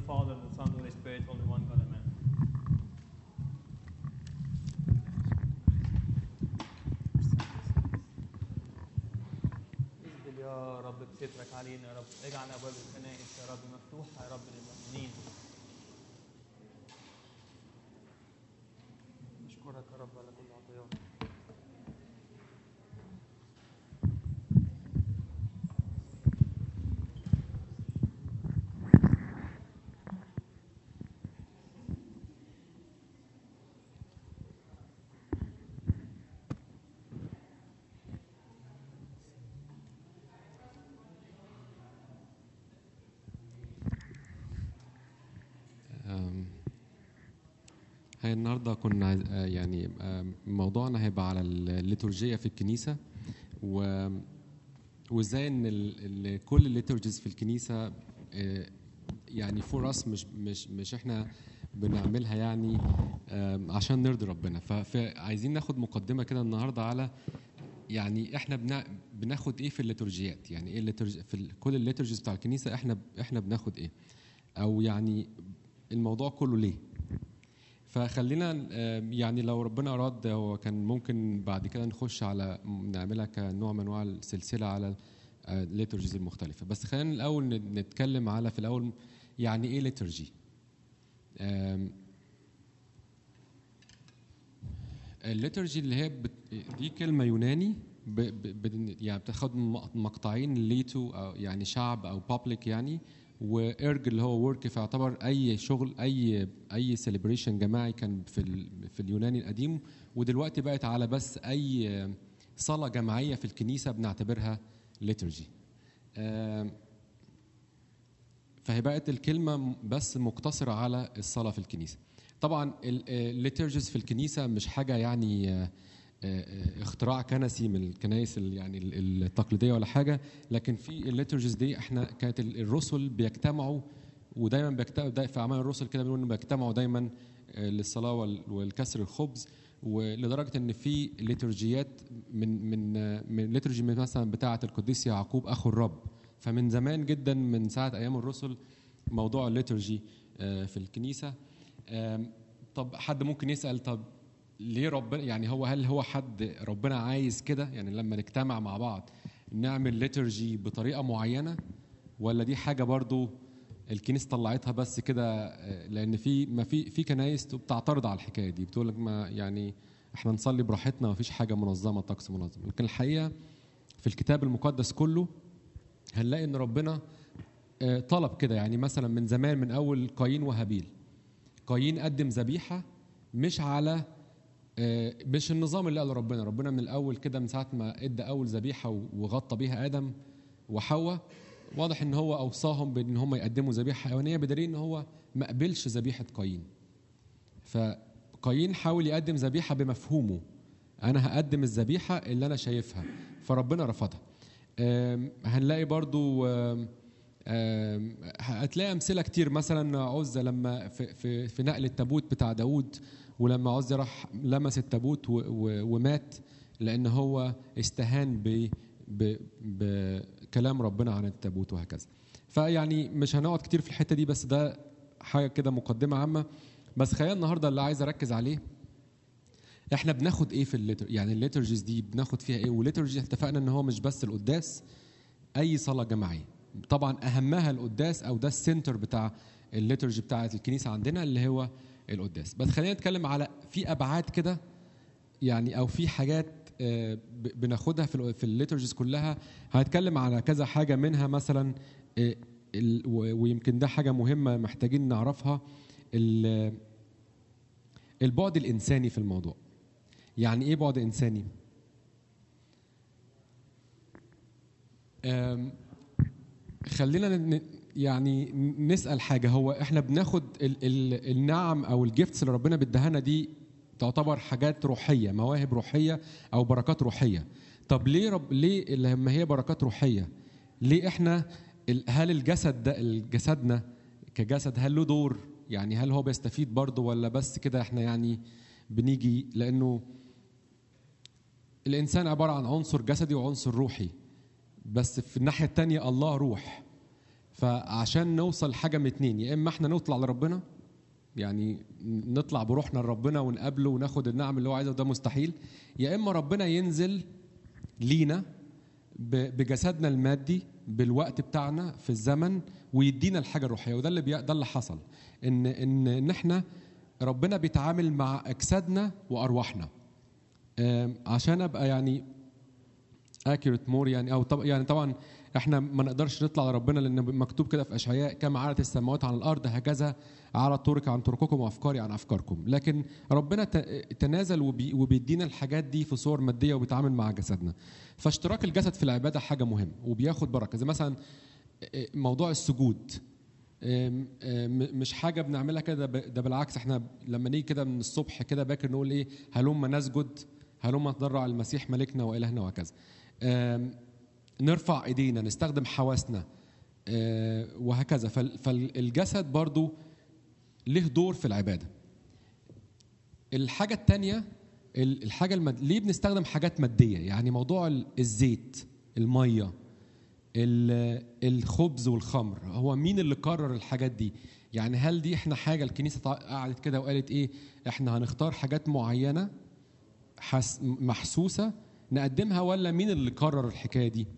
Father, the Son, the Holy Spirit, only one God, Amen. اقبل يا رب بسترك علينا يا رب اجعل ابواب الكنائس يا رب مفتوحه يا رب للمؤمنين نشكرك يا رب على كل عطيات أم، هي النهارده كنا عايز- آه، يعني آم، موضوعنا هيبقى على الليتورجيه في الكنيسه و وازاي ان ال- ال- كل الليتورجيز في الكنيسه آه، يعني فور اس مش مش مش احنا بنعملها يعني آم، عشان نرضي ربنا ف- فعايزين ناخد مقدمه كده النهارده على يعني احنا بنا بناخد ايه في الليتورجيات يعني ايه الليتورج في ال- كل الليتورجيز بتاع الكنيسه احنا احنا بناخد ايه او يعني الموضوع كله ليه فخلينا آه، يعني لو ربنا اراد هو كان ممكن بعد كده نخش على نعملها كنوع من انواع السلسله على الليتورجيز المختلفه بس خلينا الاول ن- نتكلم على في الاول يعني ايه ليتورجي الليتورجي اللي هي بت... دي كلمه يوناني ب... ب... ب... يعني بتاخد م- مقطعين ليتو او يعني شعب او بابليك يعني وارج اللي هو ورك فيعتبر اي شغل اي اي سيلبريشن جماعي كان في ال... في اليوناني القديم ودلوقتي بقت على بس اي صلاه جماعيه في الكنيسه بنعتبرها ليتورجي فهي بقت الكلمه م- بس مقتصره على الصلاه في الكنيسه طبعا الليترجيز في الكنيسه مش حاجه يعني آه، آه، اختراع كنسي من الكنائس ال- يعني ال- التقليديه ولا حاجه لكن في الليترجيز دي احنا كانت ال- الرسل بيجتمعوا ودايما بيجتمعوا دا- في اعمال الرسل كده بنقول انه بيجتمعوا دايما آه، للصلاه وال- والكسر الخبز ولدرجه ان في ليتورجيات من من آه، من ليتورجي من مثلا بتاعه القديس يعقوب اخو الرب فمن زمان جدا من ساعه ايام الرسل موضوع الليتورجي آه، في الكنيسه آم، طب حد ممكن يسال طب ليه ربنا يعني هو هل هو حد ربنا عايز كده يعني لما نجتمع مع بعض نعمل ليتورجي بطريقه معينه ولا دي حاجه برضو الكنيسه طلعتها بس كده آه، لان في ما في في كنايس بتعترض على الحكايه دي بتقول لك ما يعني احنا نصلي براحتنا ما فيش حاجه منظمه طقس منظم لكن الحقيقه في الكتاب المقدس كله هنلاقي ان ربنا آه، طلب كده يعني مثلا من زمان من اول قايين وهابيل قايين قدم ذبيحه مش على آه، مش النظام اللي قاله ربنا ربنا من الاول كده من ساعه ما ادى اول ذبيحه وغطى بيها ادم وحواء واضح ان هو اوصاهم بان هم يقدموا ذبيحه حيوانيه بدليل ان هو ما قبلش ذبيحه قايين فقايين حاول يقدم ذبيحه بمفهومه انا هقدم الذبيحه اللي انا شايفها فربنا رفضها آم، هنلاقي برضو آم، آم، هتلاقي امثله كتير مثلا عزة لما في, في, في نقل التابوت بتاع داود ولما عزة راح لمس التابوت و- و- ومات لان هو استهان ب ب- بكلام ربنا عن التابوت وهكذا فيعني مش هنقعد كتير في الحته دي بس ده حاجه كده مقدمه عامه بس خلينا النهارده اللي عايز اركز عليه احنا بناخد ايه في الليتر يعني الليترجيز دي بناخد فيها ايه والليترجي اتفقنا ان هو مش بس القداس اي صلاه جماعيه طبعا اهمها القداس او ده السنتر بتاع الليترجي بتاعه الكنيسه عندنا اللي هو القداس بس خلينا نتكلم على في ابعاد كده يعني او في حاجات آه، ب- بناخدها في ال- في الليترجيز كلها هنتكلم على كذا حاجه منها مثلا آه، ال- و- ويمكن ده حاجه مهمه محتاجين نعرفها ال- البعد الانساني في الموضوع يعني ايه بعد انساني أم، خلينا ن- يعني نسال حاجه هو احنا بناخد ال ال النعم او الجيفتس اللي ربنا بيديهانا دي تعتبر حاجات روحيه مواهب روحيه او بركات روحيه طب ليه رب ليه لما هي بركات روحيه ليه احنا ال- هل الجسد ده جسدنا كجسد هل له دور يعني هل هو بيستفيد برضه ولا بس كده احنا يعني بنيجي لانه الانسان عباره عن عنصر جسدي وعنصر روحي بس في الناحيه الثانيه الله روح فعشان نوصل حاجه من اتنين يا اما احنا نطلع لربنا يعني نطلع بروحنا لربنا ونقابله وناخد النعم اللي هو عايزه وده مستحيل يا اما ربنا ينزل لينا ب- بجسدنا المادي بالوقت بتاعنا في الزمن ويدينا الحاجه الروحيه وده اللي بي... ده اللي حصل ان ان ان احنا ربنا بيتعامل مع اجسادنا وارواحنا آم، عشان ابقى يعني accurate مور يعني او طب يعني طبعا احنا ما نقدرش نطلع لربنا لان مكتوب كده في اشعياء كما عالت السماوات عن الارض هكذا على طرق عن طرقكم وافكاري عن افكاركم لكن ربنا ت- تنازل وبي وبيدينا الحاجات دي في صور ماديه وبيتعامل مع جسدنا فاشتراك الجسد في العباده حاجه مهمه وبياخد بركه زي مثلا موضوع السجود أم- أم- مش حاجه بنعملها كده ب- ده بالعكس احنا لما نيجي كده من الصبح كده باكر نقول ايه هلم نسجد هلم نتضرع المسيح ملكنا والهنا وهكذا أم، نرفع ايدينا نستخدم حواسنا أه، وهكذا فال- فالجسد برضو له دور في العباده الحاجه الثانيه الحاجه المد... ليه بنستخدم حاجات ماديه يعني موضوع ال- الزيت الميه ال- الخبز والخمر هو مين اللي قرر الحاجات دي يعني هل دي احنا حاجه الكنيسه تع- قعدت كده وقالت ايه احنا هنختار حاجات معينه حس محسوسه نقدمها ولا مين اللي قرر الحكايه دي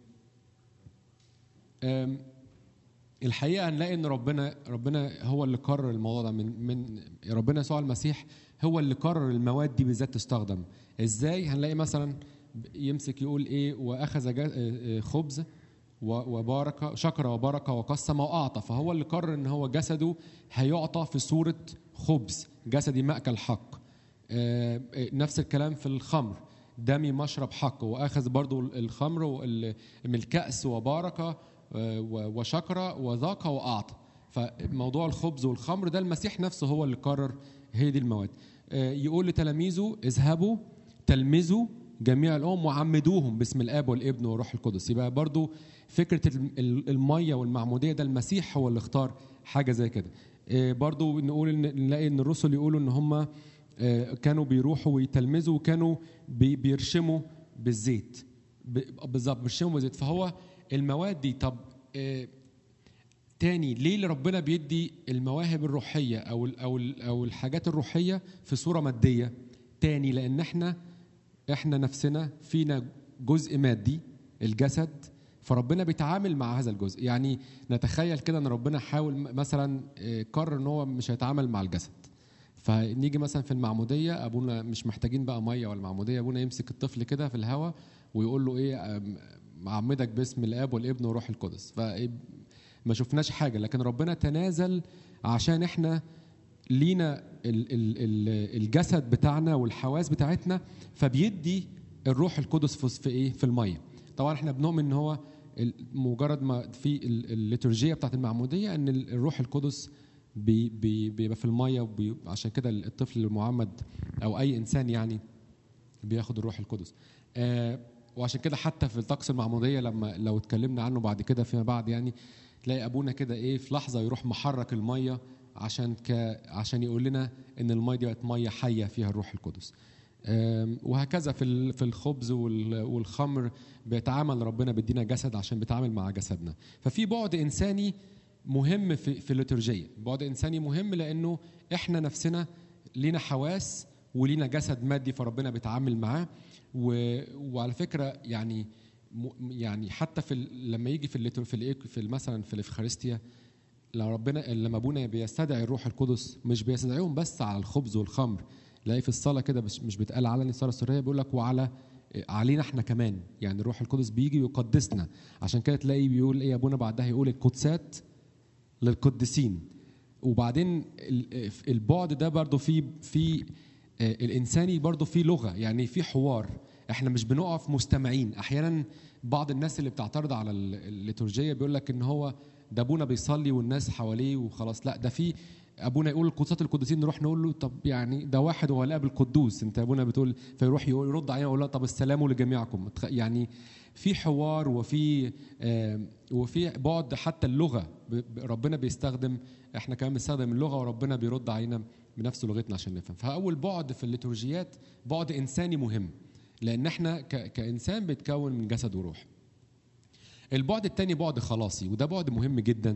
أم، الحقيقه هنلاقي ان ربنا ربنا هو اللي قرر الموضوع ده من من ربنا يسوع المسيح هو اللي قرر المواد دي بالذات تستخدم ازاي هنلاقي مثلا يمسك يقول ايه واخذ جا- آه، آه، خبز و- وبارك شكر وبارك وقسم واعطى فهو اللي قرر ان هو جسده هيعطى في صوره خبز جسدي ماكل حق آه، آه، نفس الكلام في الخمر دمي مشرب حق واخذ برضو الخمر وال- من الكاس وبارك آه، و- وشكر وذاق واعطى فموضوع الخبز والخمر ده المسيح نفسه هو اللي قرر هي دي المواد آه، يقول لتلاميذه اذهبوا تلمذوا جميع الامم وعمدوهم باسم الاب والابن والروح القدس يبقى برضو فكره الم- ال- الميه والمعموديه ده المسيح هو اللي اختار حاجه زي كده آه، برضو نقول إن نلاقي ان الرسل يقولوا ان هم آه، كانوا بيروحوا ويتلمذوا وكانوا بي- بيرشموا بالزيت ب- بالظبط بيرشموا بالزيت فهو المواد دي طب آه، تاني ليه اللي ربنا بيدي المواهب الروحيه او ال او ال او الحاجات الروحيه في صوره ماديه تاني لان احنا احنا نفسنا فينا جزء مادي الجسد فربنا بيتعامل مع هذا الجزء يعني نتخيل كده ان ربنا حاول م- مثلا آه، قرر ان هو مش هيتعامل مع الجسد فنيجي مثلا في المعموديه ابونا مش محتاجين بقى ميه ولا معموديه ابونا يمسك الطفل كده في الهواء ويقول له ايه آم، معمدك باسم الاب والابن والروح القدس فما شفناش حاجه لكن ربنا تنازل عشان احنا لينا ال- ال- ال- الجسد بتاعنا والحواس بتاعتنا فبيدي الروح القدس في في ايه في الميه طبعا احنا بنؤمن ان هو ال- مجرد ما في ال- الليتورجيه بتاعت المعموديه ان ال- الروح القدس بي بي بيبقى في الميه وبي عشان كده الطفل المعمد او اي انسان يعني بياخد الروح القدس آه وعشان كده حتى في الطقس المعموديه لما لو اتكلمنا عنه بعد كده فيما بعد يعني تلاقي ابونا كده ايه في لحظه يروح محرك الميه عشان ك عشان يقول لنا ان الميه دي بقت ميه حيه فيها الروح القدس آم، وهكذا في ال- في الخبز وال- والخمر بيتعامل ربنا بيدينا جسد عشان بيتعامل مع جسدنا ففي بعد انساني مهم في في الليتورجيه بعد انساني مهم لانه احنا نفسنا لينا حواس ولينا جسد مادي فربنا بيتعامل معاه و... وعلى فكره يعني م... يعني حتى في ال... لما يجي في الليتور في الإيك... في ال- مثلا في الافخارستيا لو ربنا لما ابونا بيستدعي الروح القدس مش بيستدعيهم بس على الخبز والخمر تلاقي في الصلاه كده بس مش بيتقال علني الصلاه السريه بيقول لك وعلى علينا احنا كمان يعني الروح القدس بيجي ويقدسنا عشان كده تلاقي بيقول ايه ابونا بعدها يقول القدسات للقديسين وبعدين ال- البعد ده برضو في في آه، الانساني برضو في لغه يعني في حوار احنا مش بنقف مستمعين احيانا بعض الناس اللي بتعترض على ال- الليتورجيه بيقول لك ان هو ده ابونا بيصلي والناس حواليه وخلاص لا ده في ابونا يقول القدسات القديسين نروح نقول له طب يعني ده واحد هو الاب القدوس انت ابونا بتقول فيروح يقول يرد علينا يقول له طب السلام لجميعكم تخ- يعني في حوار وفي آه، وفي بعد حتى اللغه ب- ب- ربنا بيستخدم احنا كمان بنستخدم اللغه وربنا بيرد علينا بنفس لغتنا عشان نفهم فاول بعد في الليتورجيات بعد انساني مهم لان احنا ك- كانسان بيتكون من جسد وروح البعد الثاني بعد خلاصي وده بعد مهم جدا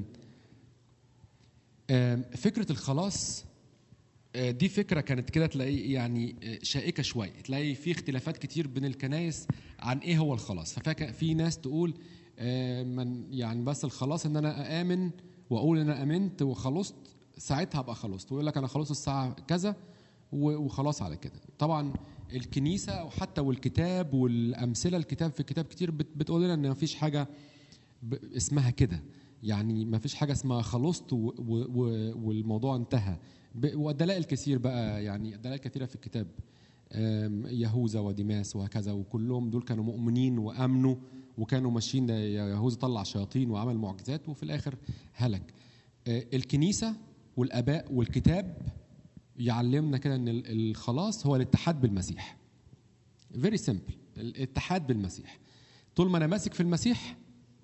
آم، فكره الخلاص آه، دي فكره كانت كده تلاقي يعني آه، شائكه شويه تلاقي في اختلافات كتير بين الكنايس عن ايه هو الخلاص ففاكر في ناس تقول آه، من يعني بس الخلاص ان انا اامن واقول ان انا امنت وخلصت ساعتها ابقى خلصت ويقول لك انا خلصت الساعه كذا و- وخلاص على كده طبعا الكنيسه وحتى والكتاب والامثله الكتاب في كتاب كتير بت- بتقول لنا ان مفيش حاجه ب- اسمها كده يعني ما فيش حاجه اسمها خلصت و و و والموضوع انتهى ب- والدلائل كثير بقى يعني دلائل كثيره في الكتاب آم، يهوذا وديماس وهكذا وكلهم دول كانوا مؤمنين وامنوا وكانوا ماشيين ده يهوذا طلع شياطين وعمل معجزات وفي الاخر هلك آه، الكنيسه والاباء والكتاب يعلمنا كده ان ال- الخلاص هو الاتحاد بالمسيح فيري سمبل الاتحاد بالمسيح طول ما انا ماسك في المسيح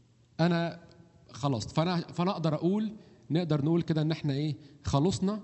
انا خلاص فانا فانا اقدر اقول نقدر نقول كده ان احنا ايه خلصنا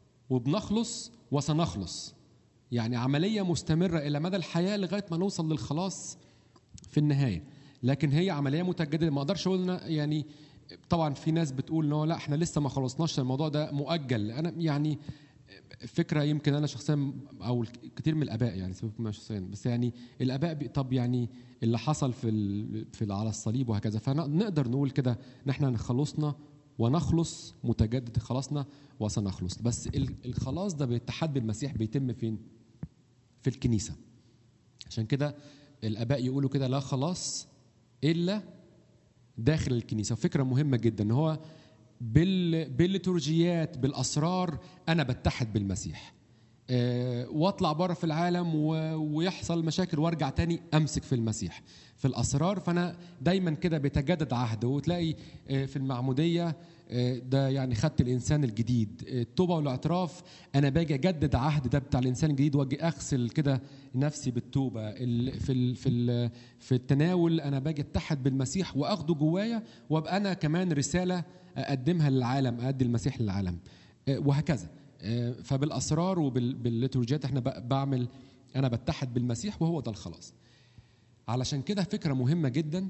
وبنخلص وسنخلص يعني عمليه مستمره الى مدى الحياه لغايه ما نوصل للخلاص في النهايه لكن هي عمليه متجدده ما اقدرش اقول إن- يعني طبعا في ناس بتقول انه لا احنا لسه ما خلصناش الموضوع ده مؤجل انا يعني فكره يمكن انا شخصيا او كتير من الاباء يعني سيبك من شخصيا بس يعني الاباء بي- طب يعني اللي حصل في ال- في ال- على الصليب وهكذا فنقدر نقول كده ان احنا خلصنا ونخلص متجدد خلاصنا وسنخلص بس ال- الخلاص ده بالاتحاد بالمسيح بيتم فين؟ في الكنيسه عشان كده الاباء يقولوا كده لا خلاص الا داخل الكنيسه وفكره مهمه جدا ان هو بال بالليتورجيات بالاسرار انا بتحد بالمسيح آه، واطلع بره في العالم و- ويحصل مشاكل وارجع تاني امسك في المسيح في الاسرار فانا دايما كده بيتجدد عهد وتلاقي آه، في المعموديه آه، ده يعني خدت الانسان الجديد آه، التوبه والاعتراف انا باجي اجدد عهد ده بتاع الانسان الجديد واجي اغسل كده نفسي بالتوبه ال- في ال في ال في التناول انا باجي اتحد بالمسيح واخده جوايا وابقى انا كمان رساله اقدمها للعالم ادي المسيح للعالم آه، وهكذا آه، فبالاسرار وبالليتورجيات احنا ب- بعمل انا بتحد بالمسيح وهو ده الخلاص علشان كده فكره مهمه جدا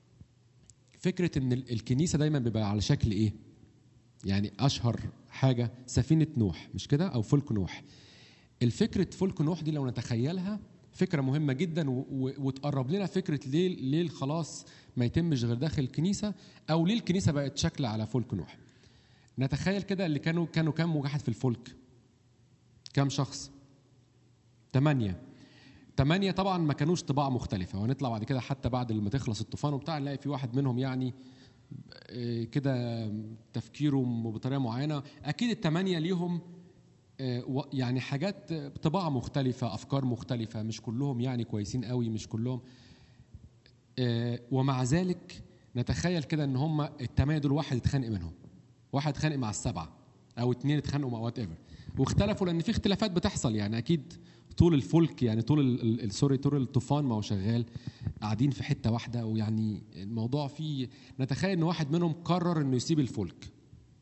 فكره ان ال- الكنيسه دايما بيبقى على شكل ايه يعني اشهر حاجه سفينه نوح مش كده او فلك نوح الفكره فلك نوح دي لو نتخيلها فكره مهمه جدا و- و- وتقرب لنا فكره ليه ليه الخلاص ما يتمش غير داخل الكنيسه او ليه الكنيسه بقت شكل على فلك نوح نتخيل كده اللي كانوا كانوا كام واحد في الفلك كام شخص ثمانية ثمانية طبعا ما كانوش طباع مختلفة وهنطلع بعد كده حتى بعد ما تخلص الطوفان وبتاع نلاقي في واحد منهم يعني آه، كده تفكيره بطريقة معينة أكيد الثمانية ليهم آه، و- يعني حاجات آه، طباع مختلفة أفكار مختلفة مش كلهم يعني كويسين قوي مش كلهم آه، ومع ذلك نتخيل كده ان هم الثمانية دول واحد اتخانق منهم واحد اتخانق مع السبعة او اتنين اتخانقوا مع وات ايفر واختلفوا لان في اختلافات بتحصل يعني اكيد طول الفلك يعني طول ال- ال- ال- سوري طول الطوفان ما هو شغال قاعدين في حته واحده ويعني الموضوع فيه نتخيل ان واحد منهم قرر انه يسيب الفلك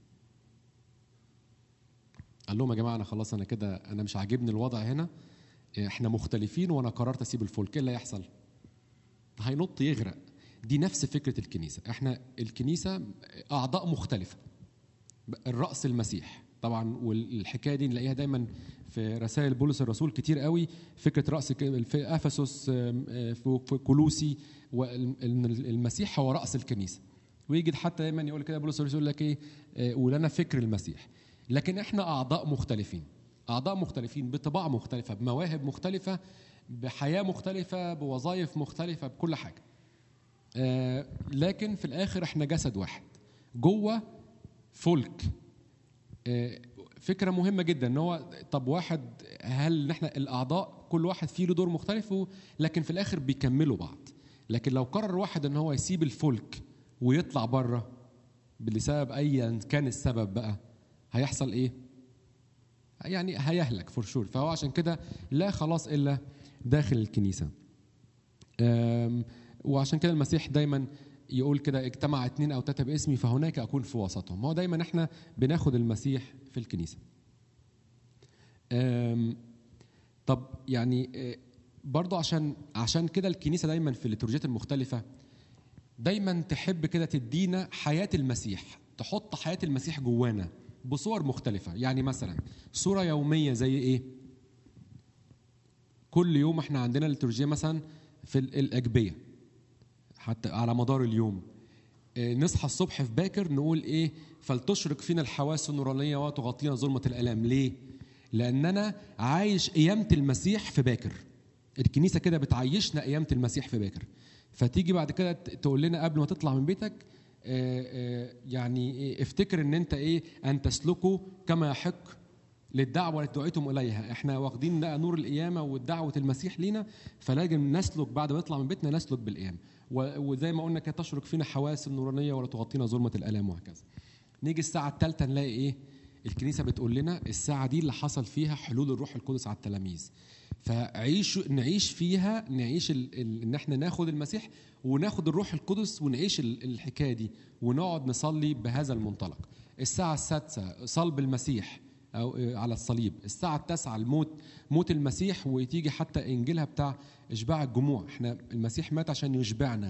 قال لهم يا جماعه انا خلاص انا كده انا مش عاجبني الوضع هنا احنا مختلفين وانا قررت اسيب الفلك ايه اللي هيحصل؟ هينط يغرق دي نفس فكره الكنيسه احنا الكنيسه اعضاء مختلفه الراس المسيح طبعا والحكايه دي نلاقيها دايما في رسائل بولس الرسول كتير قوي فكره راس ك- في افسس آم، آه، في في كولوسي وان المسيح هو راس الكنيسه ويجي حتى دايما يقول كده بولس الرسول يقول لك ايه آه، ولنا فكر المسيح لكن احنا اعضاء مختلفين اعضاء مختلفين بطباع مختلفه بمواهب مختلفه بحياه مختلفه بوظائف مختلفه بكل حاجه آه، لكن في الاخر احنا جسد واحد جوه فلك آه، فكره مهمه جدا ان هو طب واحد هل نحن الاعضاء كل واحد فيه له دور مختلف و- لكن في الاخر بيكملوا بعض لكن لو قرر واحد ان هو يسيب الفلك ويطلع بره لسبب ايا كان السبب بقى هيحصل ايه يعني هيهلك فور شور فهو عشان كده لا خلاص الا داخل الكنيسه أم، وعشان كده المسيح دايما يقول كده اجتمع اتنين او تلاته باسمي فهناك اكون في وسطهم هو دايما احنا بناخد المسيح في الكنيسه أم، طب يعني آه، برضو عشان عشان كده الكنيسه دايما في الليتورجيات المختلفه دايما تحب كده تدينا حياه المسيح تحط حياه المسيح جوانا بصور مختلفه يعني مثلا صوره يوميه زي ايه كل يوم احنا عندنا ليتورجيه مثلا في ال- الاجبيه حتى على مدار اليوم آه، نصحى الصبح في باكر نقول ايه فلتشرق فينا الحواس النورانيه وتغطينا ظلمه الالام ليه لان انا عايش قيامه المسيح في باكر الكنيسه كده بتعيشنا قيامه المسيح في باكر فتيجي بعد كده ت- تقول لنا قبل ما تطلع من بيتك آه، آه، يعني إيه، افتكر ان انت ايه ان تسلكوا كما يحق للدعوه التي دعيتم اليها احنا واخدين بقى نور القيامه ودعوه المسيح لينا فلازم نسلك بعد ما نطلع من بيتنا نسلك بالقيامه و- وزي ما قلنا كده تشرق فينا حواس النورانيه ولا تغطينا ظلمه الالام وهكذا نيجي الساعه الثالثه نلاقي ايه الكنيسه بتقول لنا الساعه دي اللي حصل فيها حلول الروح القدس على التلاميذ فعيش نعيش فيها نعيش ال... ال... ان احنا ناخد المسيح وناخد الروح القدس ونعيش ال- الحكايه دي ونقعد نصلي بهذا المنطلق الساعه السادسه صلب المسيح أو على الصليب الساعة التاسعة الموت موت المسيح وتيجي حتى إنجيلها بتاع إشباع الجموع إحنا المسيح مات عشان يشبعنا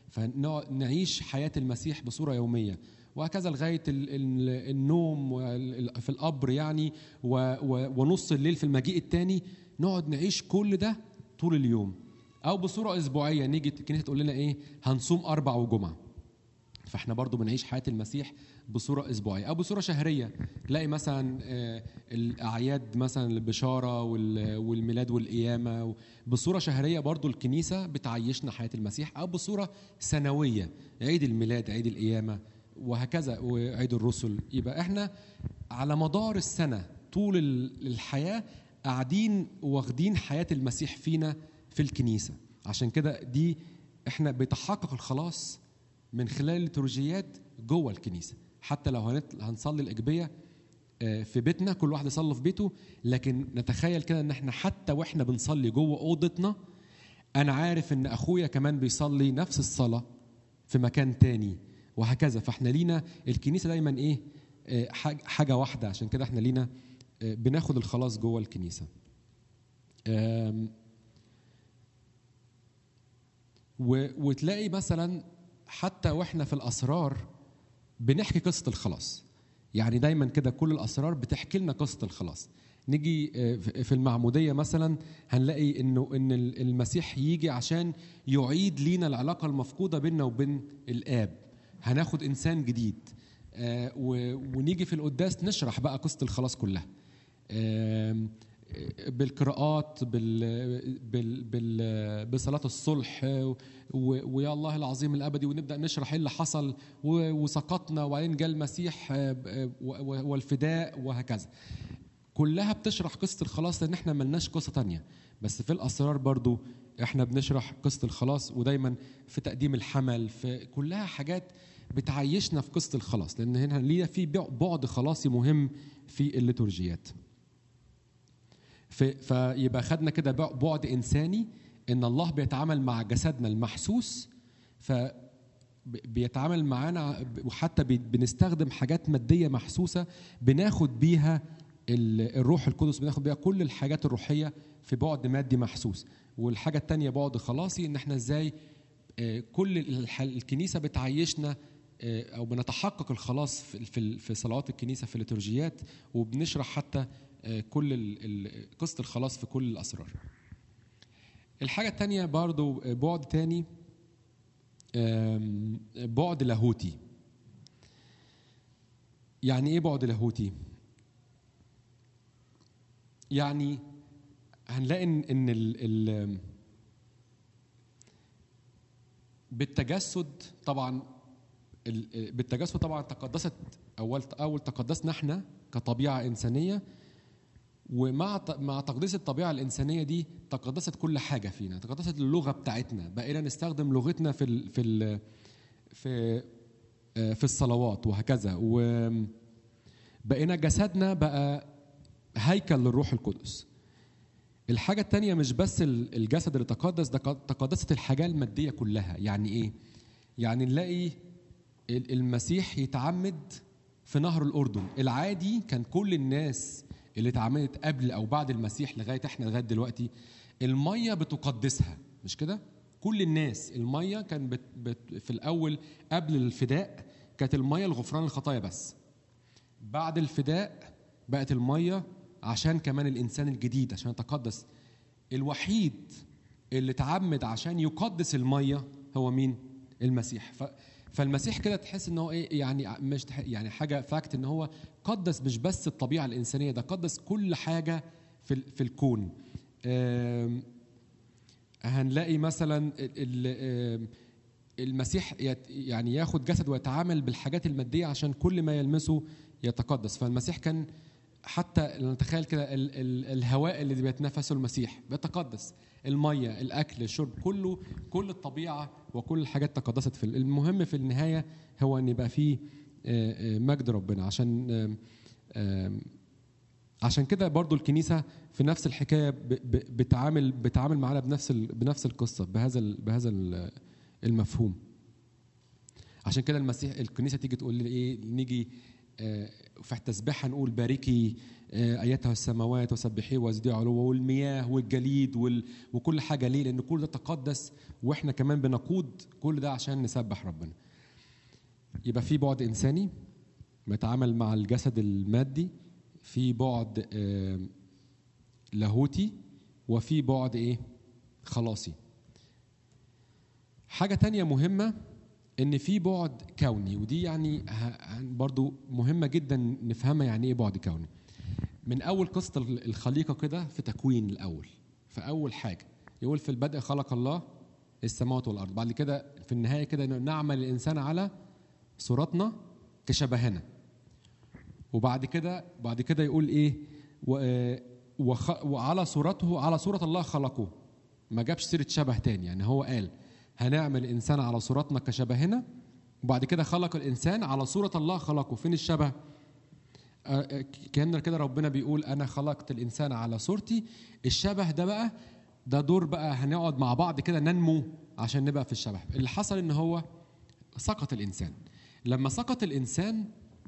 فنعيش حياة المسيح بصورة يومية وهكذا لغاية ال- ال- النوم وال- في القبر يعني و- و- ونص الليل في المجيء الثاني نقعد نعيش كل ده طول اليوم أو بصورة أسبوعية نيجي الكنيسة تقول لنا إيه هنصوم أربع وجمعة فاحنا برضو بنعيش حياه المسيح بصوره اسبوعيه او بصوره شهريه تلاقي مثلا آه، الاعياد مثلا البشاره وال- والميلاد والقيامه بصوره شهريه برضو الكنيسه بتعيشنا حياه المسيح او بصوره سنويه عيد الميلاد عيد القيامه وهكذا وعيد الرسل يبقى احنا على مدار السنه طول ال- الحياه قاعدين واخدين حياه المسيح فينا في الكنيسه عشان كده دي احنا بيتحقق الخلاص من خلال الليتورجيات جوه الكنيسه حتى لو هنت- هنصلي الاجبيه آه، في بيتنا كل واحد يصلي في بيته لكن نتخيل كده ان احنا حتى واحنا بنصلي جوه اوضتنا انا عارف ان اخويا كمان بيصلي نفس الصلاه في مكان تاني وهكذا فاحنا لينا الكنيسه دايما ايه آه، حاج- حاجه واحده عشان كده احنا لينا آه، بناخد الخلاص جوه الكنيسه آم، و- وتلاقي مثلا حتى واحنا في الاسرار بنحكي قصه الخلاص يعني دايما كده كل الاسرار بتحكي لنا قصه الخلاص نيجي آه، في في المعموديه مثلا هنلاقي انه ان ال- المسيح يجي عشان يعيد لينا العلاقه المفقوده بيننا وبين الاب هناخد انسان جديد آه، و- ونيجي في القداس نشرح بقى قصه الخلاص كلها آم، بالقراءات بال بال بال بصلاه الصلح و- ويا الله العظيم الابدي ونبدا نشرح ايه اللي حصل و- وسقطنا وبعدين جاء المسيح آه، ب- و- و- والفداء وهكذا كلها بتشرح قصه الخلاص لان احنا ملناش قصه تانية بس في الاسرار برضو احنا بنشرح قصه الخلاص ودايما في تقديم الحمل في كلها حاجات بتعيشنا في قصه الخلاص لان هنا لينا في بعد خلاصي مهم في الليتورجيات في- فيبقى خدنا كده بع- بعد انساني ان الله بيتعامل مع جسدنا المحسوس ف ب- بيتعامل معانا ب- وحتى بي- بنستخدم حاجات ماديه محسوسه بناخد بيها ال- الروح القدس بناخد بيها كل الحاجات الروحيه في بعد مادي محسوس والحاجه الثانيه بعد خلاصي ان احنا ازاي آه، كل الح- الكنيسه بتعيشنا آه، او بنتحقق الخلاص في في في صلوات الكنيسه في الليتورجيات وبنشرح حتى آه، كل ال- ال- قصه الخلاص في كل الاسرار. الحاجه الثانيه برضو آه، بعد تاني آم، بعد لاهوتي. يعني ايه بعد لاهوتي؟ يعني هنلاقي ان إن ال ال بالتجسد طبعا ال- بالتجسد طبعا تقدست اول اول تقدسنا احنا كطبيعه انسانيه ومع ت- مع تقديس الطبيعه الانسانيه دي تقدست كل حاجه فينا تقدست اللغه بتاعتنا بقينا نستخدم لغتنا في ال في ال في آه، في الصلوات وهكذا وبقينا جسدنا بقى هيكل للروح القدس الحاجة التانية مش بس ال- الجسد اللي تقدس ده ق- تقدست الحاجة المادية كلها يعني ايه؟ يعني نلاقي ال- المسيح يتعمد في نهر الأردن العادي كان كل الناس اللي اتعمدت قبل أو بعد المسيح لغاية احنا لغاية دلوقتي المية بتقدسها مش كده؟ كل الناس الميه كان بت بت في الاول قبل الفداء كانت الميه لغفران الخطايا بس بعد الفداء بقت الميه عشان كمان الانسان الجديد عشان يتقدس الوحيد اللي اتعمد عشان يقدس الميه هو مين المسيح ف فالمسيح كده تحس ان هو ايه يعني مش تح- يعني حاجه فاكت ان هو قدس مش بس الطبيعه الانسانيه ده قدس كل حاجه في ال- في الكون آم، هنلاقي مثلا ال- ال- آم، المسيح يت- يعني ياخد جسد ويتعامل بالحاجات الماديه عشان كل ما يلمسه يتقدس فالمسيح كان حتى نتخيل كده ال- ال- الهواء اللي بيتنفسه المسيح بيتقدس الميه الاكل الشرب كله كل الطبيعه وكل الحاجات تقدست في المهم في النهايه هو ان يبقى فيه آه، آه، مجد ربنا عشان آم، آم، عشان كده برضو الكنيسه في نفس الحكايه ب- ب- بتعامل بتعامل معانا بنفس ال- بنفس القصه بهذا ال- بهذا ال- المفهوم عشان كده المسيح الكنيسه تيجي تقول لي ايه نيجي آه، في التسبيحه نقول باركي آه، ايتها السماوات وسبحيه وازدي علوا والمياه والجليد وال... وكل حاجه ليه؟ لان كل ده تقدس واحنا كمان بنقود كل ده عشان نسبح ربنا. يبقى في بعد انساني بيتعامل مع الجسد المادي في بعد آه، لاهوتي وفي بعد ايه؟ خلاصي. حاجة تانية مهمة إن في بعد كوني ودي يعني ه- برضو مهمة جدا نفهمها يعني إيه بعد كوني. من أول قصة الخليقة كده في تكوين الأول في أول حاجة يقول في البدء خلق الله السماوات والأرض بعد كده في النهاية كده إنه نعمل الإنسان على صورتنا كشبهنا وبعد كده بعد كده يقول ايه و آه، وخ وعلى صورته على صورة الله خلقوه ما جابش سيرة شبه تاني يعني هو قال هنعمل الإنسان على صورتنا كشبهنا وبعد كده خلق الإنسان على صورة الله خلقه فين الشبه آه، آه، كأن كده ربنا بيقول أنا خلقت الإنسان على صورتي الشبه ده بقى ده دور بقى هنقعد مع بعض كده ننمو عشان نبقى في الشبه اللي حصل إن هو سقط الإنسان لما سقط الإنسان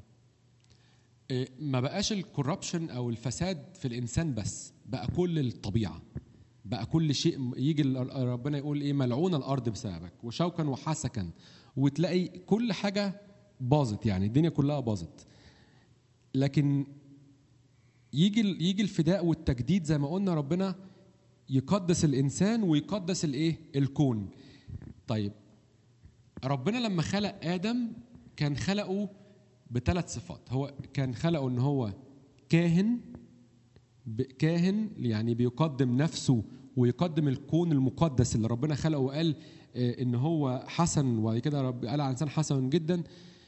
إيه، ما بقاش الكوربشن او الفساد في الانسان بس بقى كل الطبيعه بقى كل شيء يجي ال- ربنا يقول ايه ملعون الارض بسببك وشوكا وحسكا وتلاقي كل حاجه باظت يعني الدنيا كلها باظت لكن يجي ال- يجي الفداء والتجديد زي ما قلنا ربنا يقدس الانسان ويقدس الايه الكون طيب ربنا لما خلق ادم كان خلقه بثلاث صفات هو كان خلقه ان هو كاهن ب- كاهن يعني بيقدم نفسه ويقدم الكون المقدس اللي ربنا خلقه وقال آه، ان هو حسن وبعد كده رب قال على انسان حسن جدا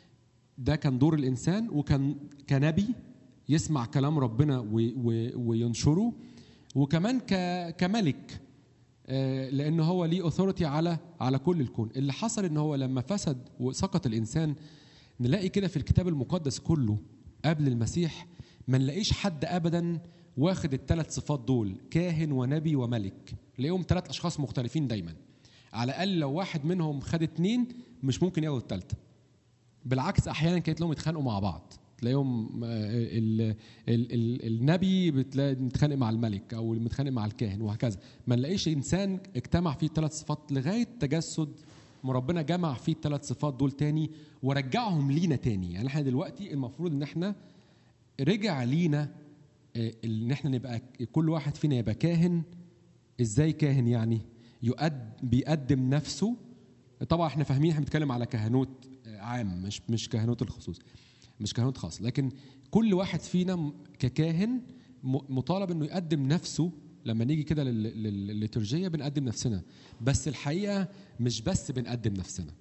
ده كان دور الانسان وكان كنبي يسمع كلام ربنا وي- وي- وينشره وكمان ك- كملك آه، لان هو ليه اوثورتي على على كل الكون اللي حصل ان هو لما فسد وسقط الانسان نلاقي كده في الكتاب المقدس كله قبل المسيح ما نلاقيش حد ابدا واخد الثلاث صفات دول كاهن ونبي وملك نلاقيهم ثلاث اشخاص مختلفين دايما على الاقل لو واحد منهم خد اتنين مش ممكن ياخد الثالثه بالعكس احيانا كانت لهم يتخانقوا مع بعض تلاقيهم آه، ال ال ال النبي بتلاقي متخانق مع الملك او متخانق مع الكاهن وهكذا ما نلاقيش انسان اجتمع فيه الثلاث صفات لغايه تجسد ما ربنا جمع فيه الثلاث صفات دول تاني ورجعهم لينا تاني يعني احنا دلوقتي المفروض ان احنا رجع لينا آه، ان احنا نبقى كل واحد فينا يبقى كاهن ازاي كاهن يعني يؤد بيقدم نفسه طبعا احنا فاهمين احنا بنتكلم على كهنوت آه، عام مش مش كهنوت الخصوص مش كهنوت خاص لكن كل واحد فينا م- ككاهن م- مطالب انه يقدم نفسه لما نيجي كده لل- لل- للليتورجيه بنقدم نفسنا بس الحقيقه مش بس بنقدم نفسنا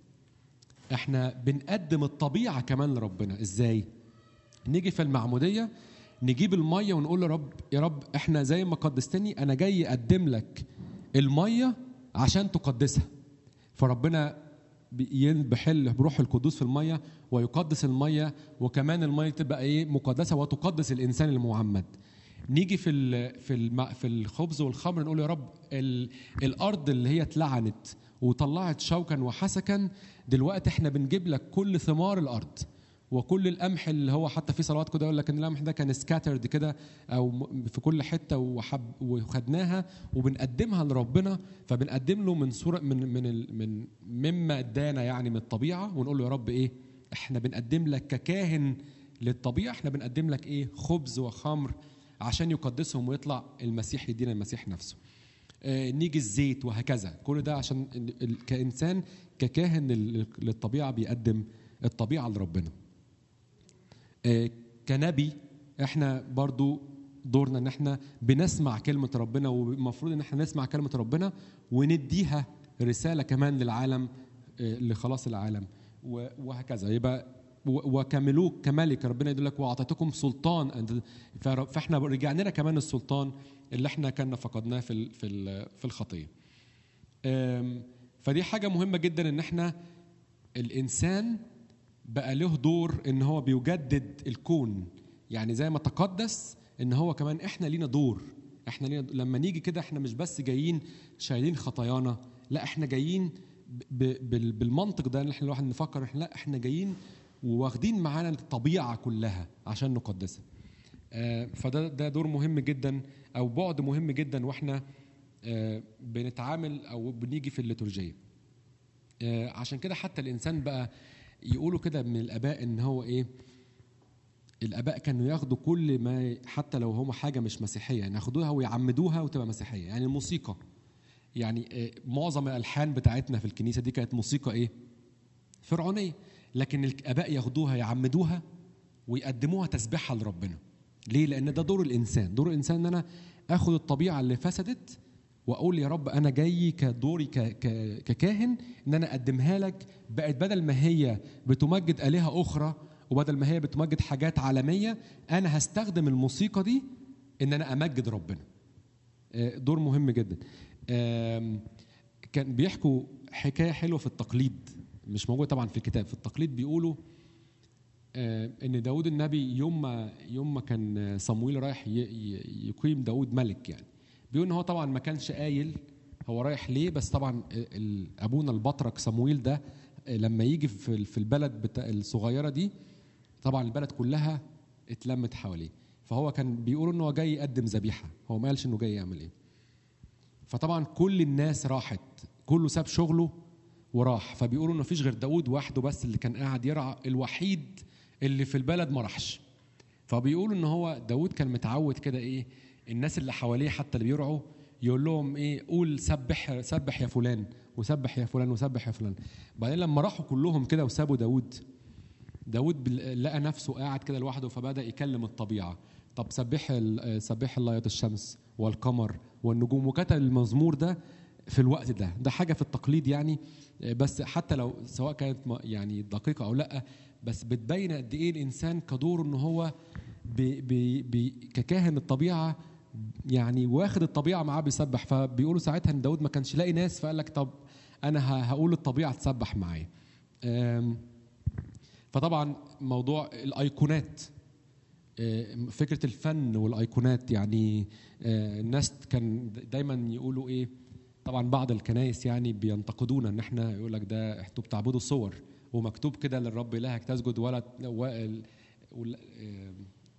احنا بنقدم الطبيعه كمان لربنا ازاي نيجي في المعموديه نجيب الميه ونقول له رب يا رب احنا زي ما قدستني انا جاي اقدم لك الميه عشان تقدسها فربنا بي- بحل بروح القدوس في الميه ويقدس الميه وكمان الميه تبقى ايه مقدسه وتقدس الانسان المعمد نيجي في ال- في الم- في الخبز والخمر نقول يا رب ال- الارض اللي هي اتلعنت وطلعت شوكا وحسكا دلوقتي احنا بنجيب لك كل ثمار الارض وكل القمح اللي هو حتى في صلوات كده يقول لك ان القمح ده كان سكاترد كده او م- في كل حته وحب وخدناها وبنقدمها لربنا فبنقدم له من صوره من من ال- من مما ادانا يعني من الطبيعه ونقول له يا رب ايه احنا بنقدم لك ككاهن للطبيعه احنا بنقدم لك ايه خبز وخمر عشان يقدسهم ويطلع المسيح يدينا المسيح نفسه آه، نيجي الزيت وهكذا كل ده عشان ال- ال- كإنسان ككاهن لل- للطبيعة بيقدم الطبيعة لربنا آه، كنبي احنا برضو دورنا ان احنا بنسمع كلمة ربنا والمفروض ان احنا نسمع كلمة ربنا ونديها رسالة كمان للعالم آه، لخلاص العالم و- وهكذا يبقى و- وكملوك كملك ربنا يقول لك واعطيتكم سلطان أن- فر- فاحنا رجع لنا كمان السلطان اللي احنا كنا فقدناه في ال- في ال- في الخطيه. أم، فدي حاجه مهمه جدا ان احنا الانسان بقى له دور ان هو بيجدد الكون يعني زي ما تقدس ان هو كمان احنا لينا دور احنا لينا لما نيجي كده احنا مش بس جايين شايلين خطايانا لا احنا جايين ب- بال- بالمنطق ده ان احنا الواحد نفكر احنا لا احنا جايين وواخدين معانا الطبيعه كلها عشان نقدسها آه، فده ده دور مهم جدا او بعد مهم جدا واحنا آه، بنتعامل او بنيجي في الليتورجيه آه، عشان كده حتى الانسان بقى يقولوا كده من الاباء ان هو ايه الاباء كانوا ياخدوا كل ما حتى لو هم حاجه مش مسيحيه يعني ياخدوها ويعمدوها وتبقى مسيحيه يعني الموسيقى يعني آه، معظم الالحان بتاعتنا في الكنيسه دي كانت موسيقى ايه فرعونيه لكن الاباء ياخدوها يعمدوها ويقدموها تسبيحها لربنا ليه لان ده دور الانسان دور الانسان ان انا اخد الطبيعه اللي فسدت واقول يا رب انا جاي كدوري ك- ك- ككاهن ان انا اقدمها لك بقت بدل ما هي بتمجد الهه اخرى وبدل ما هي بتمجد حاجات عالميه انا هستخدم الموسيقى دي ان انا امجد ربنا آه، دور مهم جدا آم، كان بيحكوا حكايه حلوه في التقليد مش موجوده طبعا في الكتاب في التقليد بيقولوا آه، ان داود النبي يوم ما يوم ما كان صمويل رايح ي- ي- يقيم داود ملك يعني بيقول ان هو طبعا ما كانش قايل هو رايح ليه بس طبعا ال- ابونا البطرك صمويل ده آه، لما يجي في ال- في البلد بتا الصغيره دي طبعا البلد كلها اتلمت حواليه فهو كان بيقولوا ان هو جاي يقدم ذبيحه هو ما قالش انه جاي يعمل ايه فطبعا كل الناس راحت كله ساب شغله وراح فبيقولوا انه مفيش غير داود وحده بس اللي كان قاعد يرعى الوحيد اللي في البلد ما راحش فبيقولوا ان هو داود كان متعود كده ايه الناس اللي حواليه حتى اللي بيرعوا يقول لهم ايه قول سبح سبح يا فلان وسبح يا فلان وسبح يا فلان بعدين لما راحوا كلهم كده وسابوا داود داود بال- لقى نفسه قاعد كده لوحده فبدا يكلم الطبيعه طب سبح ال- سبح الله يا الشمس والقمر والنجوم وكتب المزمور ده في الوقت ده ده حاجه في التقليد يعني بس حتى لو سواء كانت م- يعني دقيقه او لا بس بتبين قد ايه الانسان كدوره ان هو بي بي بي ككاهن الطبيعه يعني واخد الطبيعه معاه بيسبح فبيقولوا ساعتها ان داود ما كانش لاقي ناس فقال لك طب انا ه- هقول الطبيعه تسبح معايا أم، فطبعا موضوع الايقونات آه، فكره الفن والايقونات يعني آه، الناس كان دايما يقولوا ايه طبعا بعض الكنائس يعني بينتقدونا ان احنا يقول لك ده انتوا بتعبدوا صور ومكتوب كده للرب الهك تسجد ولا ولا ولا- آه،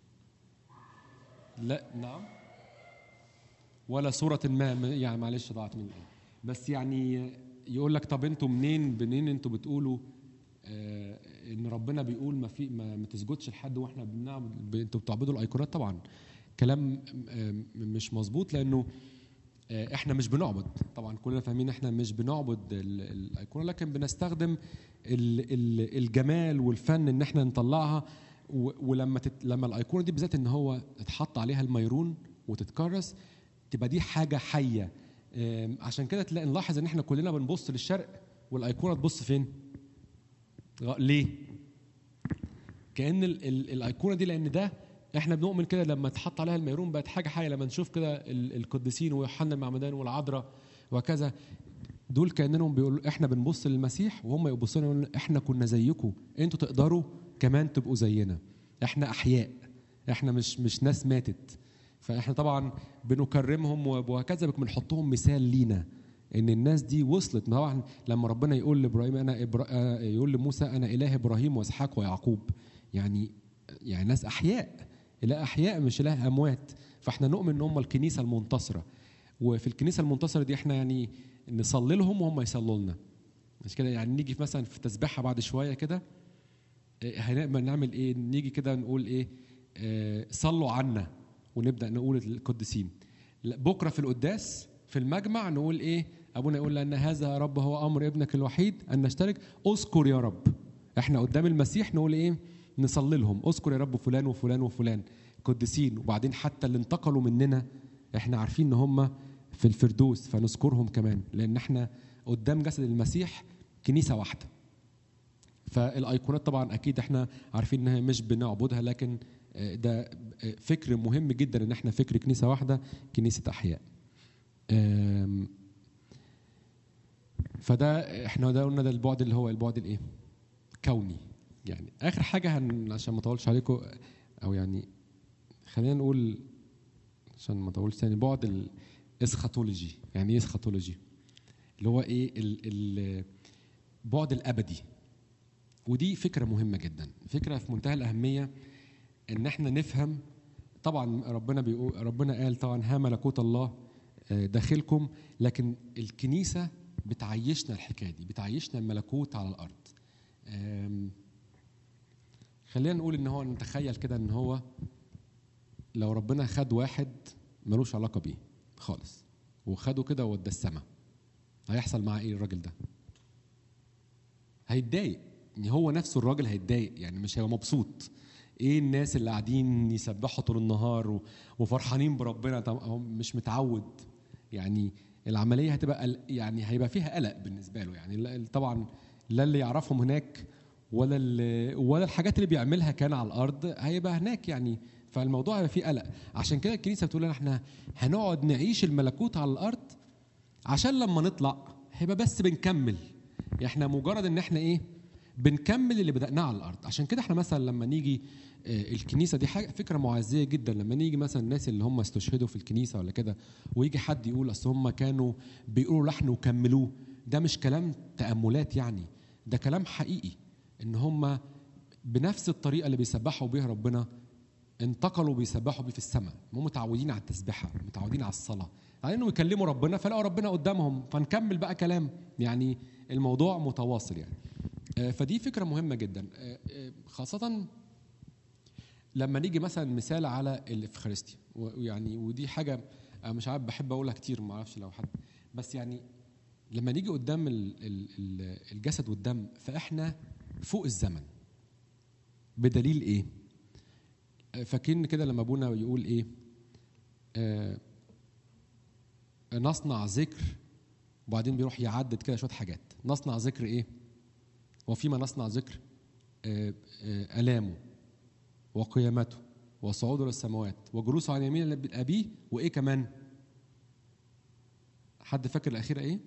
لا نعم ولا صورة ما يعني معلش ضاعت مني بس يعني يقول لك طب انتوا منين منين انتوا بتقولوا آه ان ربنا بيقول ما في ما, ما تسجدش لحد واحنا بنعبد ب- انتوا بتعبدوا الايقونات طبعا كلام آه مش مظبوط لانه آه احنا مش بنعبد طبعا كلنا فاهمين احنا مش بنعبد ال- الايقونه لكن بنستخدم ال- ال- الجمال والفن ان احنا نطلعها و- ولما تت... لما الايقونه دي بالذات ان هو اتحط عليها الميرون وتتكرس تبقى دي حاجه حيه آم، عشان كده تلاقي نلاحظ ان احنا كلنا بنبص للشرق والايقونه تبص فين غ- ليه كان ال... ال... الايقونه دي لان ده احنا بنؤمن كده لما اتحط عليها الميرون بقت حاجه حيه لما نشوف كده ال... القديسين ويوحنا المعمدان والعذراء وكذا دول كانهم بيقولوا احنا بنبص للمسيح وهم يبصوا لنا يقولوا احنا كنا زيكم انتوا تقدروا كمان تبقوا زينا احنا احياء احنا مش مش ناس ماتت فاحنا طبعا بنكرمهم وهكذا بنحطهم مثال لينا ان الناس دي وصلت طبعا لما ربنا يقول لابراهيم انا إبرا... آه، يقول لموسى انا اله ابراهيم واسحاق ويعقوب يعني يعني ناس احياء لا احياء مش لها اموات فاحنا نؤمن ان هم الكنيسه المنتصره وفي الكنيسه المنتصره دي احنا يعني نصلي لهم وهم يصلوا لنا مش كده يعني نيجي في مثلا في تسبيحه بعد شويه كده إيه، هنعمل نعمل ايه نيجي كده نقول ايه آه، صلوا عنا ونبدا نقول القديسين لا، بكره في القداس في المجمع نقول ايه ابونا يقول لان هذا يا رب هو امر ابنك الوحيد ان نشترك اذكر يا رب احنا قدام المسيح نقول ايه نصلي لهم اذكر يا رب فلان وفلان وفلان قديسين وبعدين حتى اللي انتقلوا مننا احنا عارفين ان هم في الفردوس فنذكرهم كمان لان احنا قدام جسد المسيح كنيسه واحده فالايقونات طبعا اكيد احنا عارفين انها مش بنعبدها لكن آه، ده آه، فكر مهم جدا ان احنا فكر كنيسه واحده كنيسه احياء آم، فده احنا ده قلنا ده البعد اللي هو البعد الايه كوني يعني اخر حاجه هن عشان ما اطولش عليكم او يعني خلينا نقول عشان ما اطولش تاني بعد الاسخاتولوجي يعني ايه اسخاتولوجي اللي هو ايه ال ال بعد الابدي ودي فكره مهمه جدا فكره في منتهى الاهميه ان احنا نفهم طبعا ربنا بيقول ربنا قال طبعا ها ملكوت الله آه، داخلكم لكن الكنيسه بتعيشنا الحكايه دي بتعيشنا الملكوت على الارض آم، خلينا نقول ان هو نتخيل كده ان هو لو ربنا خد واحد ملوش علاقه بيه خالص وخده كده ووداه السما هيحصل معاه ايه الراجل ده هيتضايق يعني هو نفسه الراجل هيتضايق يعني مش هيبقى مبسوط ايه الناس اللي قاعدين يسبحوا طول النهار و- وفرحانين بربنا طب هو مش متعود يعني العمليه هتبقى قل- يعني هيبقى فيها قلق بالنسبه له يعني لا- طبعا لا اللي يعرفهم هناك ولا اللي ولا الحاجات اللي بيعملها كان على الارض هيبقى هناك يعني فالموضوع هيبقى فيه قلق عشان كده الكنيسه بتقول لنا احنا هنقعد نعيش الملكوت على الارض عشان لما نطلع هيبقى بس بنكمل احنا مجرد ان احنا ايه بنكمل اللي بدأناه على الارض عشان كده احنا مثلا لما نيجي آه، الكنيسه دي حاجه فكره معزيه جدا لما نيجي مثلا الناس اللي هم استشهدوا في الكنيسه ولا كده ويجي حد يقول اصل هم كانوا بيقولوا لحن وكملوه ده مش كلام تاملات يعني ده كلام حقيقي ان هم بنفس الطريقه اللي بيسبحوا بيها ربنا انتقلوا بيسبحوا بيه في السماء هم متعودين على التسبيحه متعودين على الصلاه على انه يكلموا ربنا فلقوا ربنا قدامهم فنكمل بقى كلام يعني الموضوع متواصل يعني آه، فدي فكره مهمه جدا آه، آه، خاصه لما نيجي مثلا مثال على الافخارستيا ويعني ودي حاجه أنا مش عارف بحب اقولها كتير ما اعرفش لو حد بس يعني لما نيجي قدام ال- ال- ال- الجسد والدم فاحنا فوق الزمن بدليل ايه؟ آه، فاكرين كده لما ابونا يقول ايه؟ آه نصنع ذكر وبعدين بيروح يعدد كده شويه حاجات نصنع ذكر ايه؟ وفيما نصنع ذكر آه، آه، آلامه وقيامته وصعوده للسماوات وجلوسه عن يمين أبيه وإيه كمان؟ حد فاكر الأخيرة إيه؟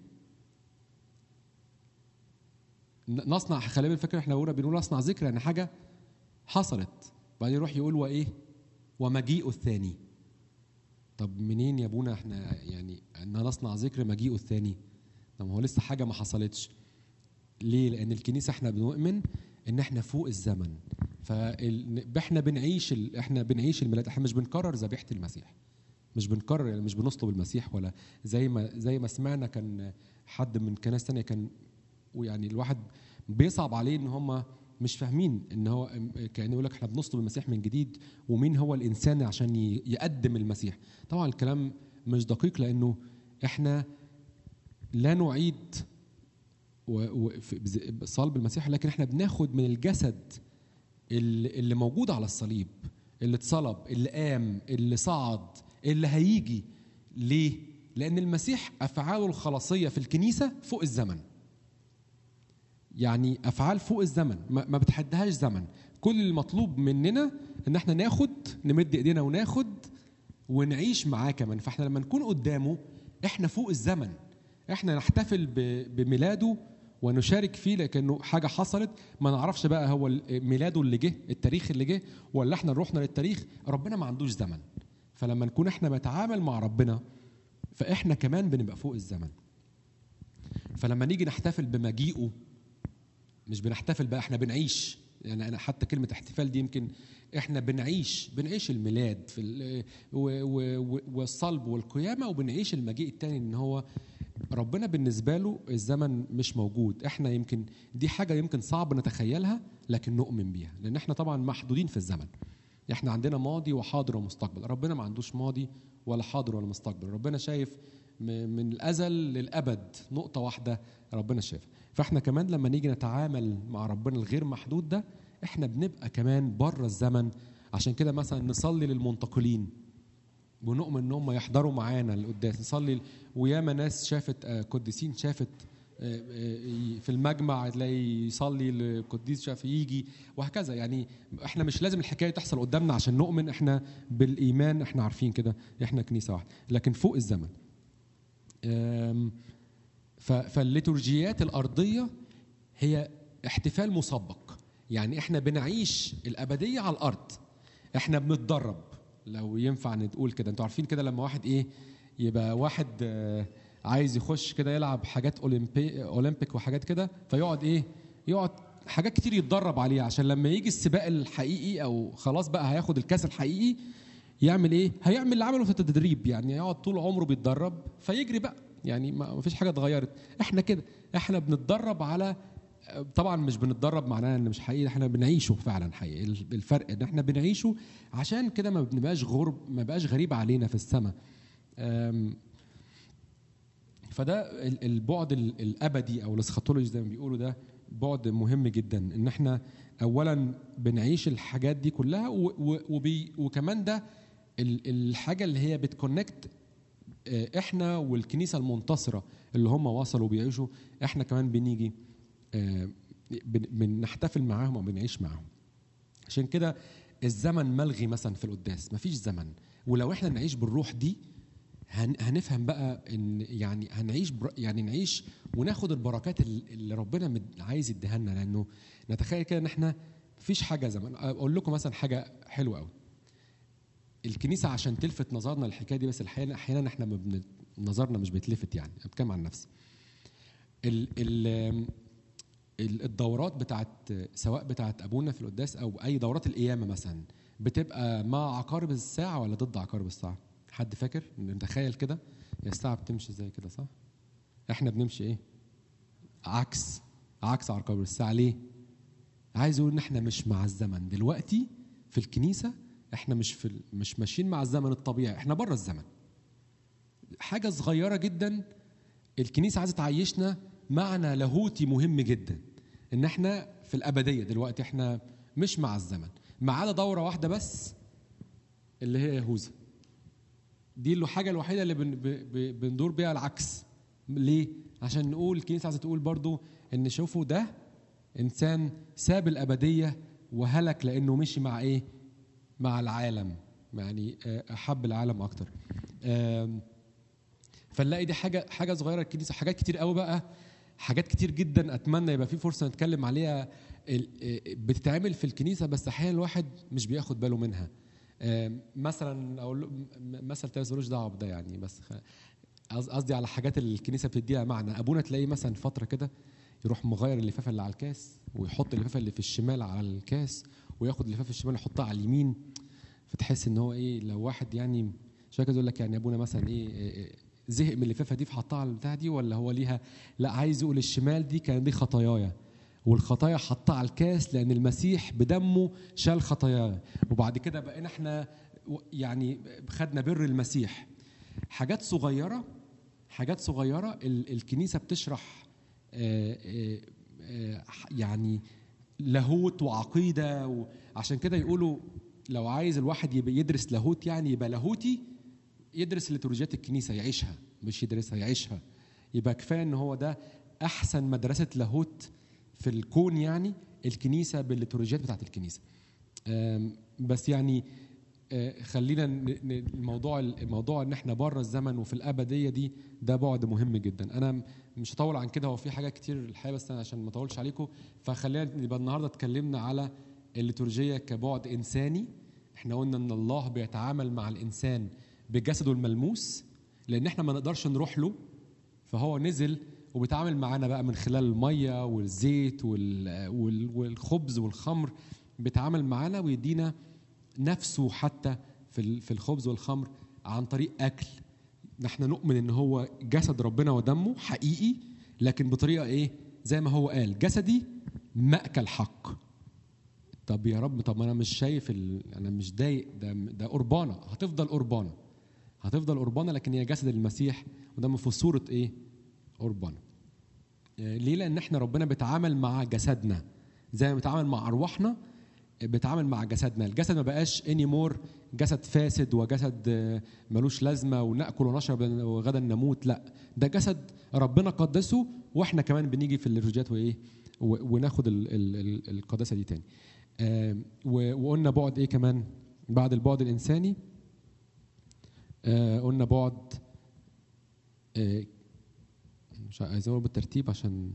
ن- نصنع خلي بالك فاكر احنا بنقول بنقول نصنع ذكر يعني حاجة حصلت بعدين يروح يقول وإيه؟ ومجيئه الثاني طب منين يا ابونا احنا يعني ان نصنع ذكر مجيئه الثاني طب ما هو لسه حاجه ما حصلتش ليه لان الكنيسه احنا بنؤمن ان احنا فوق الزمن فاحنا بنعيش ال... احنا بنعيش الميلاد احنا مش بنكرر ذبيحه المسيح مش بنكرر يعني مش بنصلب المسيح ولا زي ما زي ما سمعنا كان حد من كنايس تانية كان ويعني الواحد بيصعب عليه ان هم مش فاهمين ان هو كان يقول لك احنا بنصلب المسيح من جديد ومين هو الانسان عشان ي- يقدم المسيح طبعا الكلام مش دقيق لانه احنا لا نعيد و- و- في- بز- صلب المسيح لكن احنا بناخد من الجسد اللي اللي موجود على الصليب اللي اتصلب اللي قام اللي صعد اللي هيجي ليه؟ لأن المسيح أفعاله الخلاصية في الكنيسة فوق الزمن يعني أفعال فوق الزمن ما ما بتحدهاش زمن كل المطلوب مننا إن احنا ناخد نمد إيدينا وناخد ونعيش معاه كمان فاحنا لما نكون قدامه احنا فوق الزمن احنا نحتفل ب- بميلاده ونشارك فيه لكنه حاجه حصلت ما نعرفش بقى هو ال- ميلاده اللي جه التاريخ اللي جه ولا احنا رحنا للتاريخ ربنا ما عندوش زمن فلما نكون احنا بنتعامل مع ربنا فاحنا كمان بنبقى فوق الزمن فلما نيجي نحتفل بمجيئه مش بنحتفل بقى احنا بنعيش يعني انا حتى كلمه احتفال دي يمكن احنا بنعيش بنعيش الميلاد في ال- و- و- و- والصلب والقيامه وبنعيش المجيء التاني ان هو ربنا بالنسبه له الزمن مش موجود احنا يمكن دي حاجه يمكن صعب نتخيلها لكن نؤمن بيها لان احنا طبعا محدودين في الزمن احنا عندنا ماضي وحاضر ومستقبل ربنا ما عندوش ماضي ولا حاضر ولا مستقبل ربنا شايف م- من الازل للابد نقطه واحده ربنا شايفها فاحنا كمان لما نيجي نتعامل مع ربنا الغير محدود ده احنا بنبقى كمان بره الزمن عشان كده مثلا نصلي للمنتقلين ونؤمن ان هم يحضروا معانا القداس نصلي وياما ناس شافت آه، قديسين شافت آه، آه، في المجمع تلاقي يصلي لقديس شاف يجي وهكذا يعني احنا مش لازم الحكايه تحصل قدامنا عشان نؤمن احنا بالايمان احنا عارفين كده احنا كنيسه واحده لكن فوق الزمن آم، ف- فالليتورجيات الارضيه هي احتفال مسبق يعني احنا بنعيش الابديه على الارض احنا بنتدرب لو ينفع نقول كده انتوا عارفين كده لما واحد ايه يبقى واحد آه، عايز يخش كده يلعب حاجات اولمبي اولمبيك وحاجات كده فيقعد ايه يقعد حاجات كتير يتدرب عليها عشان لما يجي السباق الحقيقي او خلاص بقى هياخد الكاس الحقيقي يعمل ايه هيعمل اللي عمله في التدريب يعني يقعد طول عمره بيتدرب فيجري بقى يعني ما ما فيش حاجه اتغيرت احنا كده احنا بنتدرب على طبعا مش بنتدرب معناه ان مش حقيقي احنا بنعيشه فعلا حقيقي الفرق ان احنا بنعيشه عشان كده ما بنبقاش غرب ما بقاش غريب علينا في السماء أم، فده ال- البعد ال- الابدي او الاسخاتولوجي زي ما بيقولوا ده بعد مهم جدا ان احنا اولا بنعيش الحاجات دي كلها و و وبي وكمان ده ال- الحاجه اللي هي بتكونكت آه، احنا والكنيسه المنتصره اللي هم وصلوا بيعيشوا احنا كمان بنيجي آه، بن- بنحتفل معاهم او بنعيش معاهم عشان كده الزمن ملغي مثلا في القداس مفيش زمن ولو احنا نعيش بالروح دي هن هنفهم بقى ان يعني هنعيش بر يعني نعيش وناخد البركات ال- اللي ربنا مد- عايز يديها لنا لانه نتخيل كده ان احنا مفيش حاجه زمن اقول لكم مثلا حاجه حلوه قوي الكنيسه عشان تلفت نظرنا للحكايه دي بس احيانا احيانا احنا ما بن- نظرنا مش بيتلفت يعني أنا بتكلم عن نفسي ال ال ال- الدورات بتاعت سواء بتاعت ابونا في القداس او اي دورات القيامه مثلا بتبقى مع عقارب الساعه ولا ضد عقارب الساعه حد فاكر نتخيل كده هي الساعه بتمشي زي كده صح احنا بنمشي ايه عكس عكس عقارب الساعه ليه عايز اقول ان احنا مش مع الزمن دلوقتي في الكنيسه احنا مش في ال- مش ماشيين مع الزمن الطبيعي احنا بره الزمن حاجه صغيره جدا الكنيسه عايزه تعيشنا معنى لاهوتي مهم جدا ان احنا في الابديه دلوقتي احنا مش مع الزمن ما عدا دوره واحده بس اللي هي يهوذا دي الحاجه الوحيده اللي بن ب- ب- بندور بيها العكس ليه عشان نقول الكنيسه عايزه تقول برضو ان شوفوا ده انسان ساب الابديه وهلك لانه مشي مع ايه مع العالم يعني آه، احب العالم اكتر آم، فنلاقي دي حاجه حاجه صغيره الكنيسه حاجات كتير قوي بقى حاجات كتير جدا اتمنى يبقى في فرصه نتكلم عليها ال- آه، بتتعمل في الكنيسه بس احيانا الواحد مش بياخد باله منها آم، مثلا اقول له- م- مثل تاني ملوش دعوه بده يعني بس خ- قص- قصدي على حاجات اللي الكنيسه بتديها معنى ابونا تلاقيه مثلا فتره كده يروح مغير اللفافه اللي على الكاس ويحط اللفافه اللي في الشمال على الكاس وياخد اللفافه الشمال يحطها على اليمين فتحس ان هو ايه لو واحد يعني مش فاكر يقول لك يعني ابونا مثلا ايه إيه، زهق من اللفافه دي فحطها على البتاع دي ولا هو ليها لا عايز يقول الشمال دي كان دي خطاياي والخطايا حطها على الكاس لان المسيح بدمه شال خطاياي وبعد كده بقينا احنا و- يعني خدنا بر المسيح حاجات صغيره حاجات صغيره ال- الكنيسه بتشرح آه، آه، آه، يعني لاهوت وعقيده وعشان كده يقولوا لو عايز الواحد يبقى يدرس لاهوت يعني يبقى لاهوتي يدرس ليتورجيات الكنيسه يعيشها مش يدرسها يعيشها يبقى كفايه ان هو ده احسن مدرسه لاهوت في الكون يعني الكنيسه بالليتورجيات بتاعت الكنيسه آم، بس يعني آه، خلينا ن- ن- الموضوع الموضوع ان احنا بره الزمن وفي الابديه دي ده بعد مهم جدا انا مش هطول عن كده هو في حاجات كتير الحقيقه بس أنا عشان ما اطولش عليكم فخلينا يبقى النهارده اتكلمنا على الليتورجيه كبعد انساني احنا قلنا ان الله بيتعامل مع الانسان بجسده الملموس لان احنا ما نقدرش نروح له فهو نزل وبيتعامل معانا بقى من خلال الميه والزيت وال- وال- والخبز والخمر بيتعامل معانا ويدينا نفسه حتى في ال- في الخبز والخمر عن طريق اكل نحن نؤمن ان هو جسد ربنا ودمه حقيقي لكن بطريقه ايه زي ما هو قال جسدي مأكل حق طب يا رب طب انا مش شايف ال... انا مش ضايق ده ده قربانه هتفضل قربانه هتفضل قربانه لكن هي جسد المسيح وده في صوره ايه قربانه آه، ليه لان احنا ربنا بيتعامل مع جسدنا زي ما بيتعامل مع ارواحنا بيتعامل مع جسدنا الجسد ما بقاش اني مور جسد فاسد وجسد آه، ملوش لازمه وناكل ونشرب وغدا نموت لا ده جسد ربنا قدسه واحنا كمان بنيجي في الليتورجيات وايه و- وناخد ال- ال- ال- القداسه دي تاني آم، و- وقلنا بعد ايه كمان بعد البعد الانساني آه، قلنا بعد آه، مش عايز اقول بالترتيب عشان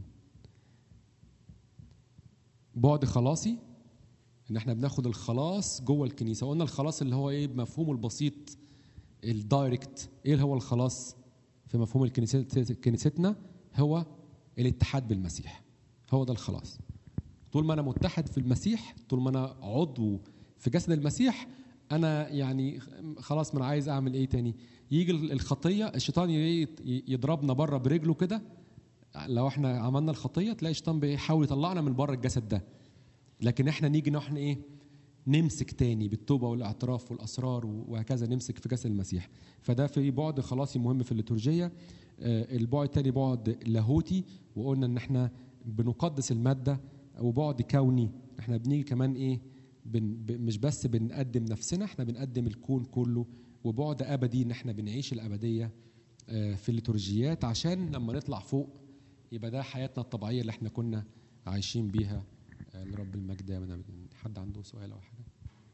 بعد خلاصي ان احنا بناخد الخلاص جوه الكنيسه قلنا الخلاص اللي هو ايه بمفهومه البسيط الدايركت ايه اللي هو الخلاص في مفهوم الكنيسة- كنيستنا هو الاتحاد بالمسيح هو ده الخلاص طول ما انا متحد في المسيح طول ما انا عضو في جسد المسيح انا يعني خلاص ما انا عايز اعمل ايه تاني يجي الخطيه الشيطان ي- يضربنا بره برجله كده لو احنا عملنا الخطيه تلاقي الشيطان بيحاول يطلعنا من بره الجسد ده لكن احنا نيجي نحن ايه نمسك تاني بالتوبه والاعتراف والاسرار وهكذا نمسك في جسد المسيح فده في بعد خلاصي مهم في الليتورجيه آه، البعد التاني بعد لاهوتي وقلنا ان احنا بنقدس الماده وبعد كوني احنا بنيجي كمان ايه بن ب- مش بس بنقدم نفسنا احنا بنقدم الكون كله وبعد ابدي ان احنا بنعيش الابديه آه، في الليتورجيات عشان لما نطلع فوق يبقى ده حياتنا الطبيعيه اللي احنا كنا عايشين بيها آه، لرب المجد دائما أبداً. حد عنده سؤال او حاجه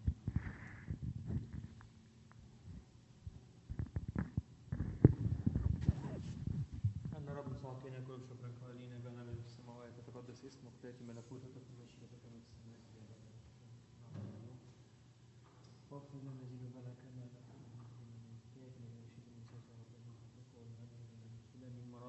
أن رب تعطينا كل شكر قائلين بنا من السماوات يتقدس اسمك تأتي ملكوتك تكن مشيئتك كما في السماء كذلك على الأرض. واغفر لنا الذين لك